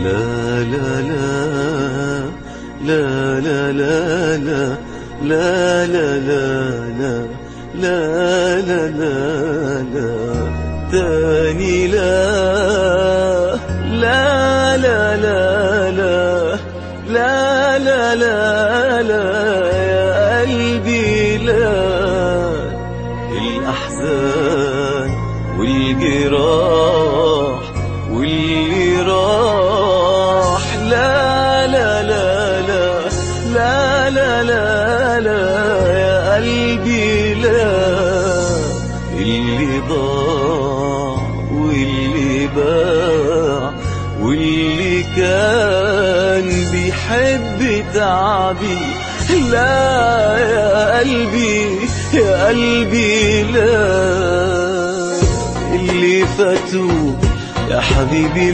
لا لا لا لا لا لا لا لا لا لا لا لا لا لا تاني لا لا لا لا لا لا لا لا لا يا قلبي لا الأحزان والجراح واللي راح لا لا لا لا لا لا لا لا يا قلبي لا اللي ضاع واللي باع واللي كان بيحب تعبي لا يا قلبي يا قلبي لا اللي فاتوا يا حبيبي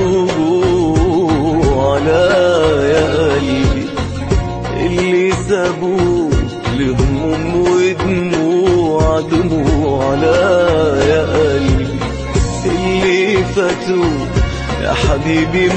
موجوع لا يا قلبي اللي سابوك لهموم ودموع دموع لا يا قلبي اللي فاتوا يا حبيبي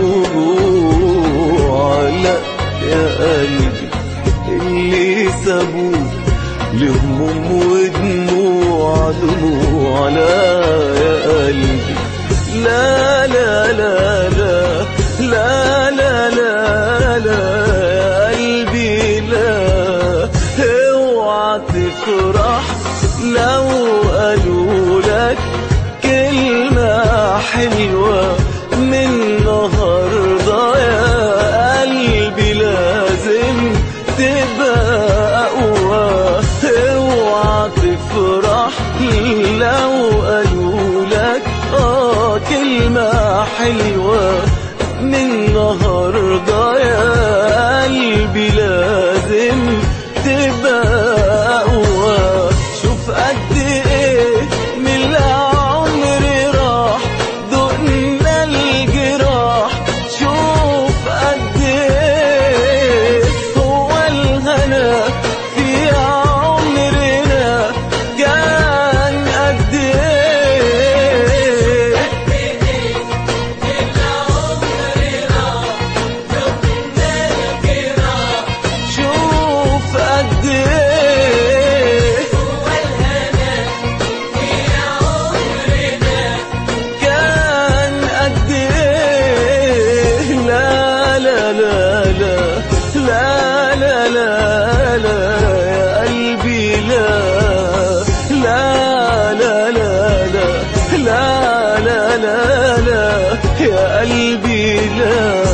موجوع لا يا قلبي اللي سابوك لهموم ودموع دموع لا يا قلبي لا لا لا لا لا لا لا لا يا قلبي لا اوعى تفرح لو قالوا لك كلمة حلوة من النهاردة يا قلبي لازم تبقى أقوى اوعى تفرح لو قالوا لك اه كلمة حلوة من النهاردة يا قلبي لازم تبقى أقوى شوف قد ايه من العمر راح دقنا الجراح شوف قد ايه هو الهنا في عمرنا كان قد ايه شوف قد ايه كان قد ايه لا لا لا لا لا لا لا لا يا قلبي لا لا لا لا لا لا لا لا لا يا قلبي لا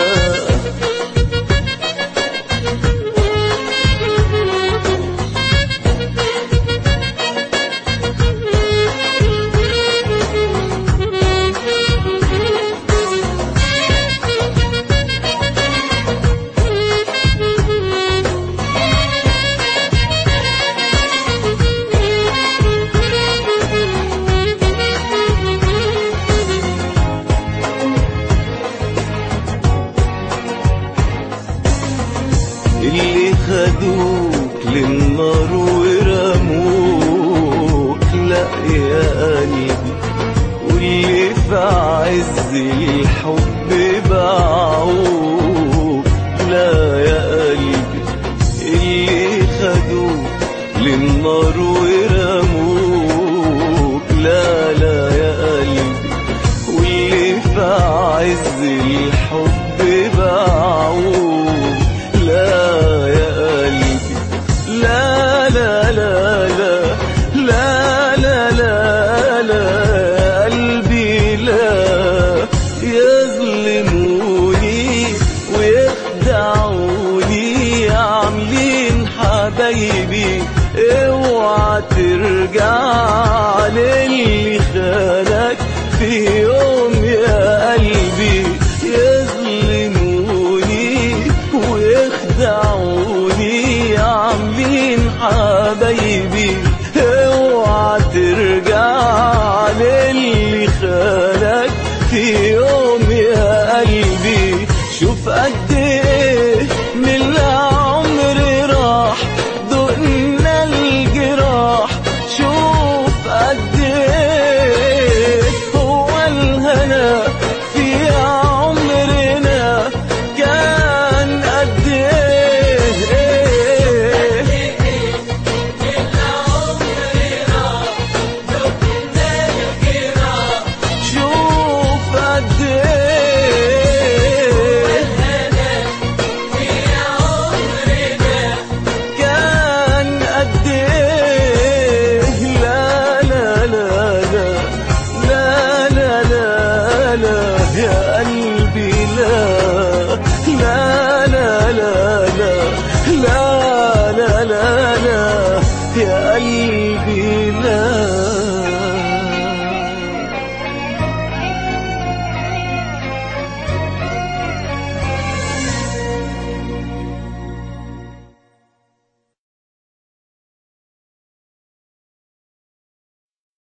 اللي خدوك للنار ورموك لا يا قلبي واللي في عز الحب باعوك لا يا قلبي اللي خدوك للنار ورموك لا لا يا قلبي واللي في عز الحب باعوك لا يا قلبي لا لا لا لا لا لا لا لا يا قلبي لا يظلموني ويخدعوني عاملين حبايبي اوعى ترجع للي خانك في يوم يا قلبي يظلموني ويخدعوني عاملين حبايبي اوعى ترجع للي خانك في يوم يا قلبي شوف قد ايه من العمر راح دقنا الجراح شوف قد ايه هو قلبي